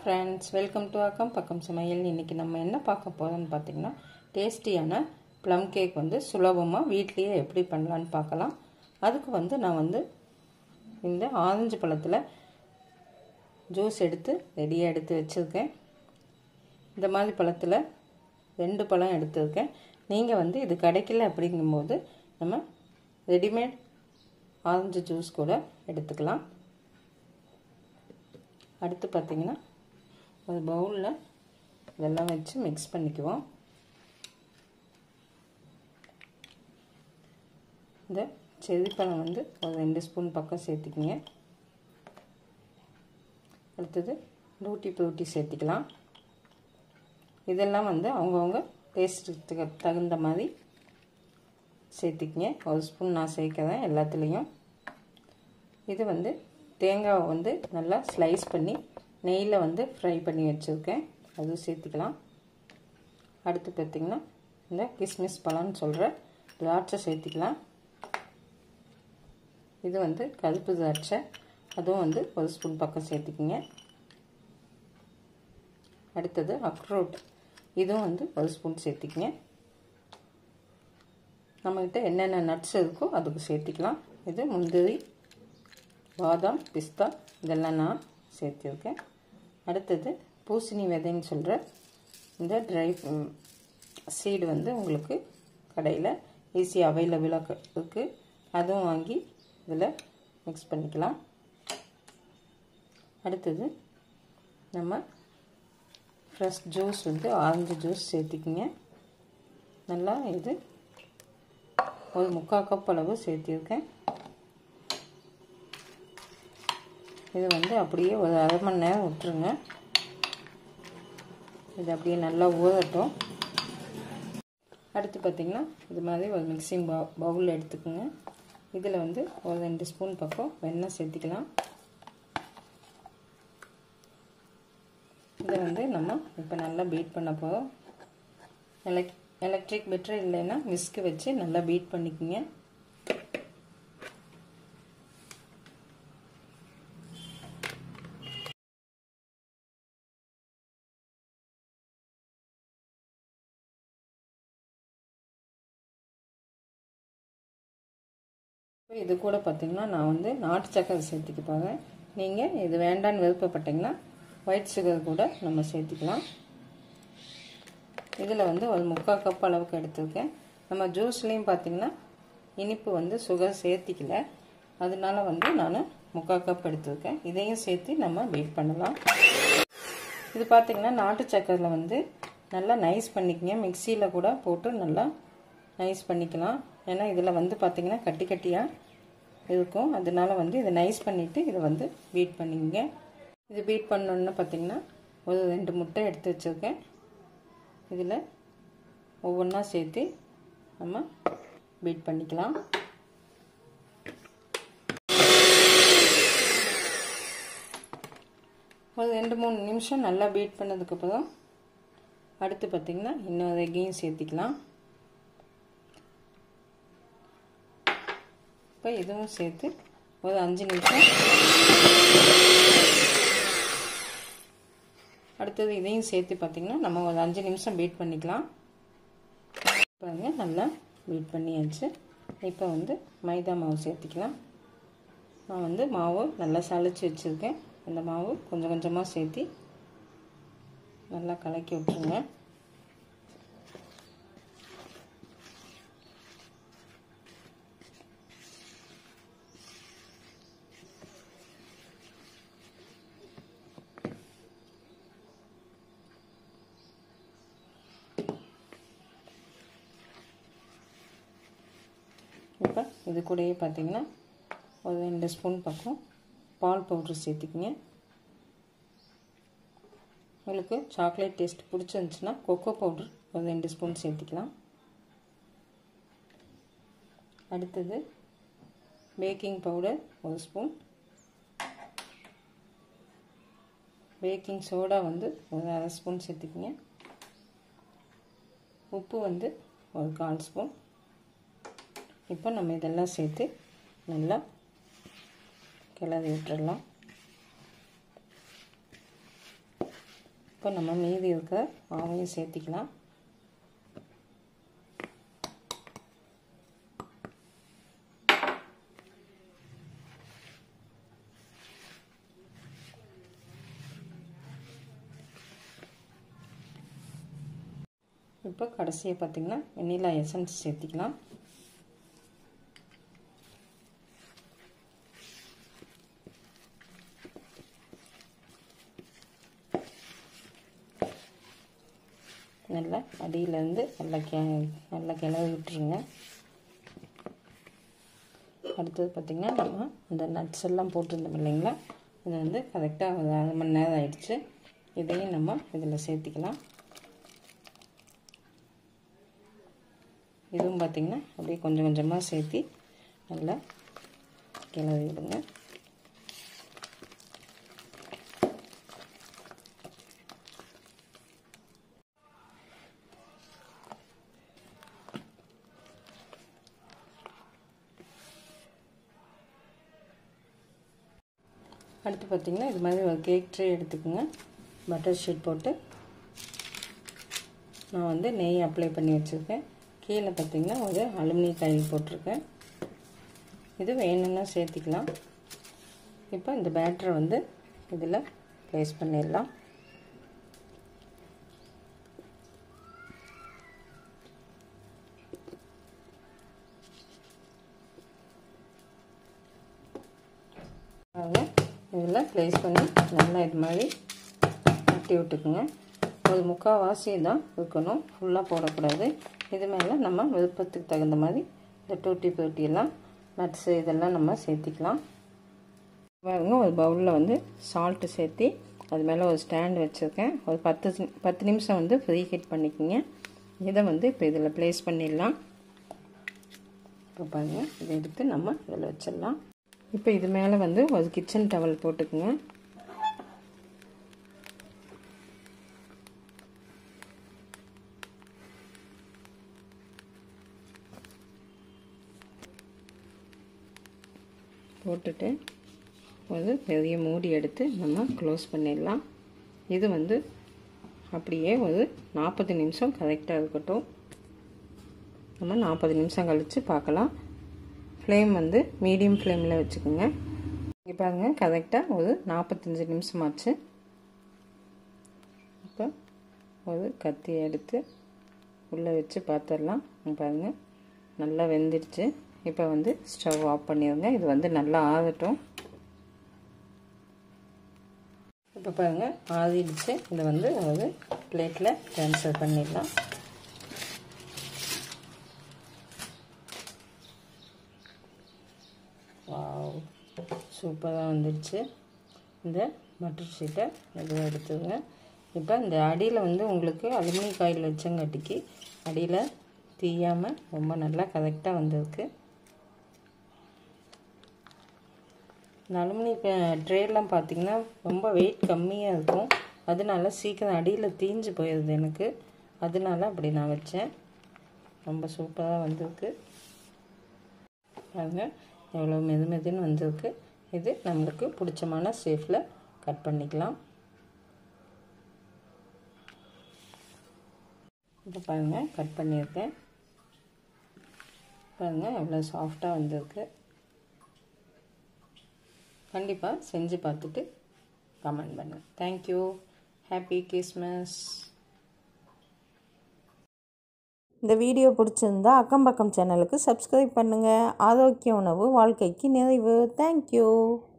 friends welcome to அக்கம் பக்கம் சமையல் இன்றைக்கி நம்ம என்ன பார்க்க போகிறோம்னு பார்த்தீங்கன்னா டேஸ்டியான ப்ளம் கேக் வந்து சுலபமாக வீட்லேயே எப்படி பண்ணலான்னு பார்க்கலாம் அதுக்கு வந்து நான் வந்து இந்த ஆரஞ்சு பழத்தில் ஜூஸ் எடுத்து ரெடியாக எடுத்து வச்சுருக்கேன் இந்த மாதிரி பழத்தில் ரெண்டு பழம் எடுத்துருக்கேன் நீங்கள் வந்து இது கிடைக்கல அப்படிங்கும்போது நம்ம ரெடிமேட் ஆரஞ்சு ஜூஸ் கூட எடுத்துக்கலாம் அடுத்து பார்த்திங்கன்னா ஒரு பவுலில் இதெல்லாம் வச்சு மிக்ஸ் பண்ணிக்குவோம் இந்த செதிப்பழம் வந்து ஒரு ரெண்டு ஸ்பூன் பக்கம் சேர்த்துக்கிங்க அடுத்தது டூட்டி ஃப்ரூட்டி சேர்த்திக்கலாம் இதெல்லாம் வந்து அவங்கவுங்க டேஸ்ட்டுக்கு தகுந்த மாதிரி சேர்த்திக்கிங்க ஒரு ஸ்பூன் நான் சேர்க்குறேன் எல்லாத்துலேயும் இது வந்து தேங்காவை வந்து நல்லா ஸ்லைஸ் பண்ணி நெய்யில் வந்து ஃப்ரை பண்ணி வச்சுருக்கேன் அதுவும் சேர்த்துக்கலாம் அடுத்து பார்த்திங்கன்னா இந்த கிஸ்மிஸ் பழம்னு சொல்கிற திராட்சை சேர்த்திக்கலாம் இது வந்து கருப்பு திராட்சை அதுவும் வந்து ஒரு ஸ்பூன் பக்கம் சேர்த்துக்கிங்க அடுத்தது அக்ரோட் இதுவும் வந்து ஒரு ஸ்பூன் சேர்த்திக்கிங்க நம்மக்கிட்ட என்னென்ன நட்ஸ் இருக்கோ அதுக்கு சேர்த்திக்கலாம் இது முந்திரி பாதாம் பிஸ்தா இதெல்லாம் நான் சேர்த்துருக்கேன் அடுத்தது பூசணி விதைன்னு சொல்கிற இந்த ட்ரை சீடு வந்து உங்களுக்கு கடையில் ஈஸியாக அவைலபிளாக இருக்குது அதுவும் வாங்கி இதில் மிக்ஸ் பண்ணிக்கலாம் அடுத்தது நம்ம ஃப்ரெஷ் ஜூஸ் வந்து ஆரஞ்சு ஜூஸ் சேர்த்திக்கிங்க நல்லா இது ஒரு முக்கால் கப் அளவு சேர்த்திருக்கேன் இது வந்து அப்படியே ஒரு அரை மணி நேரம் விட்டுருங்க இது அப்படியே நல்லா ஊறட்டும் அடுத்து பார்த்திங்கன்னா இது மாதிரி ஒரு மிக்சிங் பவு பவுல் எடுத்துக்கோங்க இதில் வந்து ஒரு ரெண்டு ஸ்பூன் பக்கம் வெண்ணெய் சேர்த்திக்கலாம் இதை வந்து நம்ம இப்போ நல்லா பீட் பண்ண போகிறோம் எலக் எலக்ட்ரிக் பெட்டர் இல்லைன்னா விஸ்க்கு வச்சு நல்லா பீட் பண்ணிக்கோங்க இது கூட பார்த்திங்கன்னா நான் வந்து நாட்டு சக்கரை சேர்த்துக்க போகிறேன் நீங்கள் இது வேண்டான்னு விருப்பப்பட்டிங்கன்னா ஒயிட் சுகர் கூட நம்ம சேர்த்துக்கலாம் இதில் வந்து ஒரு முக்கால் கப் அளவுக்கு எடுத்திருக்கேன் நம்ம ஜூஸ்லேயும் பார்த்திங்கன்னா இனிப்பு வந்து சுகர் சேர்த்திக்கல அதனால வந்து நான் முக்கால் கப் எடுத்திருக்கேன் இதையும் சேர்த்து நம்ம பீட் பண்ணலாம் இது பார்த்திங்கன்னா நாட்டு சக்கரில் வந்து நல்லா நைஸ் பண்ணிக்கங்க மிக்சியில் கூட போட்டு நல்லா நைஸ் பண்ணிக்கலாம் ஏன்னா இதில் வந்து பார்த்திங்கன்னா கட்டி கட்டியாக இருக்கும் அதனால வந்து இதை நைஸ் பண்ணிவிட்டு இதை வந்து பீட் பண்ணிக்கங்க இது பீட் பண்ணோன்னு பார்த்திங்கன்னா ஒரு ரெண்டு முட்டை எடுத்து வச்சுருக்கேன் இதில் ஒவ்வொன்றா சேர்த்து நம்ம பீட் பண்ணிக்கலாம் ஒரு ரெண்டு மூணு நிமிஷம் நல்லா பீட் பண்ணதுக்கப்புறம் அடுத்து பார்த்திங்கன்னா இன்னொரு எக்கையும் சேர்த்திக்கலாம் இப்போ இதுவும் சேர்த்து ஒரு அஞ்சு நிமிஷம் அடுத்தது இதையும் சேர்த்து பார்த்திங்கன்னா நம்ம ஒரு அஞ்சு நிமிஷம் பீட் பண்ணிக்கலாம் பாருங்க நல்லா பீட் பண்ணியாச்சு இப்போ வந்து மைதா மாவு சேர்த்திக்கலாம் நான் வந்து மாவு நல்லா சளிச்சு வச்சுருக்கேன் அந்த மாவு கொஞ்சம் கொஞ்சமாக சேர்த்தி நல்லா கலக்கி விட்ருங்க இப்போ இது கூடயே பார்த்திங்கன்னா ஒரு ரெண்டு ஸ்பூன் பக்கம் பால் பவுட்ரு சேர்த்துக்கிங்க உங்களுக்கு சாக்லேட் டேஸ்ட் பிடிச்சிருந்துச்சுன்னா கொக்கோ பவுட்ரு ஒரு ரெண்டு ஸ்பூன் சேர்த்திக்கலாம் அடுத்தது பேக்கிங் பவுடர் ஒரு ஸ்பூன் பேக்கிங் சோடா வந்து ஒரு அரை ஸ்பூன் சேர்த்துக்கிங்க உப்பு வந்து ஒரு கால் ஸ்பூன் இப்போ நம்ம இதெல்லாம் சேர்த்து நல்லா கிளறி விட்டுறலாம் இப்போ நம்ம மீதி இருக்க மாவையும் சேர்த்திக்கலாம் இப்போ கடைசியாக பார்த்திங்கன்னா வெண்ணிலா எசன்ஸ் சேர்த்திக்கலாம் நல்லா அடியிலேருந்து நல்லா கே நல்லா கிளறி விட்டுருங்க அடுத்தது பார்த்திங்கன்னா நம்ம இந்த நட்ஸ் எல்லாம் போட்டிருந்தோம் இல்லைங்களா இது வந்து கரெக்டாக ஒரு அரை மணி நேரம் ஆயிடுச்சு இதையும் நம்ம இதில் சேர்த்திக்கலாம் இதுவும் பார்த்திங்கன்னா அப்படியே கொஞ்சம் கொஞ்சமாக சேர்த்தி நல்லா கிளறி விடுங்க அடுத்து பார்த்திங்கன்னா இது மாதிரி ஒரு கேக் ட்ரே எடுத்துக்கோங்க பட்டர் ஷீட் போட்டு நான் வந்து நெய் அப்ளை பண்ணி வச்சுருக்கேன் கீழே பார்த்திங்கன்னா ஒரு அலுமினிய டைல் போட்டிருக்கேன் இது வேணும்னா சேர்த்திக்கலாம் இப்போ இந்த பேட்டரை வந்து இதில் ப்ளேஸ் பண்ணிடலாம் இதில் ப்ளேஸ் பண்ணி நல்லா இது மாதிரி கட்டி விட்டுக்குங்க ஒரு முக்கால்வாசி தான் இருக்கணும் ஃபுல்லாக போடக்கூடாது இது மேலே நம்ம விருப்பத்துக்கு தகுந்த மாதிரி இந்த டூட்டி பூட்டியெல்லாம் நட்ஸு இதெல்லாம் நம்ம சேர்த்திக்கலாம் பாருங்க ஒரு பவுலில் வந்து சால்ட்டு சேர்த்தி அது மேலே ஒரு ஸ்டாண்ட் வச்சுருக்கேன் ஒரு பத்து பத்து நிமிஷம் வந்து ஃப்ரீ ஹீட் பண்ணிக்கோங்க இதை வந்து இப்போ இதில் ப்ளேஸ் பண்ணிடலாம் இப்போ பாருங்கள் இதை எடுத்து நம்ம இதில் வச்சிடலாம் இப்போ இது மேலே வந்து ஒரு கிச்சன் டவல் போட்டுக்குங்க போட்டுட்டு ஒரு பெரிய மூடி எடுத்து நம்ம க்ளோஸ் பண்ணிடலாம் இது வந்து அப்படியே ஒரு நாற்பது நிமிஷம் கரெக்டாக இருக்கட்டும் நம்ம நாற்பது நிமிஷம் கழித்து பார்க்கலாம் ஃப்ளேம் வந்து மீடியம் ஃப்ளேமில் வச்சுக்கோங்க இங்கே பாருங்கள் கரெக்டாக ஒரு நாற்பத்தஞ்சு நிமிஷம் ஆச்சு இப்போ ஒரு கத்தி எடுத்து உள்ளே வச்சு பார்த்துடலாம் பாருங்கள் நல்லா வெந்துடுச்சு இப்போ வந்து ஸ்டவ் ஆஃப் பண்ணிடுங்க இது வந்து நல்லா ஆகட்டும் இப்போ பாருங்கள் ஆறிடுச்சு இதை வந்து ஒரு பிளேட்டில் ட்ரான்ஸ்ஃபர் பண்ணிடலாம் வாவ் சூப்பராக வந்துடுச்சு இந்த பட்டர் ஷீட்டை இதை எடுத்துங்க இப்போ இந்த அடியில் வந்து உங்களுக்கு அலுமினிய காயில் வச்சங்காட்டிக்கு அடியில் தீயாமல் ரொம்ப நல்லா கரெக்டாக வந்திருக்கு இந்த அலுமினிய ட்ரேலாம் பார்த்திங்கன்னா ரொம்ப வெயிட் கம்மியாக இருக்கும் அதனால சீக்கிரம் அடியில் தீஞ்சு போயிடுது எனக்கு அதனால அப்படி நான் வச்சேன் ரொம்ப சூப்பராக வந்திருக்கு பாருங்க எவ்வளோ மெது மெதுன்னு வந்திருக்கு இது நம்மளுக்கு பிடிச்சமான ஷேஃபில் கட் பண்ணிக்கலாம் இப்போ பாருங்கள் கட் பண்ணியிருக்கேன் பாருங்கள் எவ்வளோ சாஃப்டாக வந்திருக்கு கண்டிப்பாக செஞ்சு பார்த்துட்டு கமெண்ட் பண்ணுங்கள் தேங்க்யூ ஹாப்பி கிறிஸ்மஸ் இந்த வீடியோ பிடிச்சிருந்தா அக்கம் பக்கம் சேனலுக்கு சப்ஸ்கிரைப் பண்ணுங்கள் ஆரோக்கிய உணவு வாழ்க்கைக்கு நிறைவு தேங்க்யூ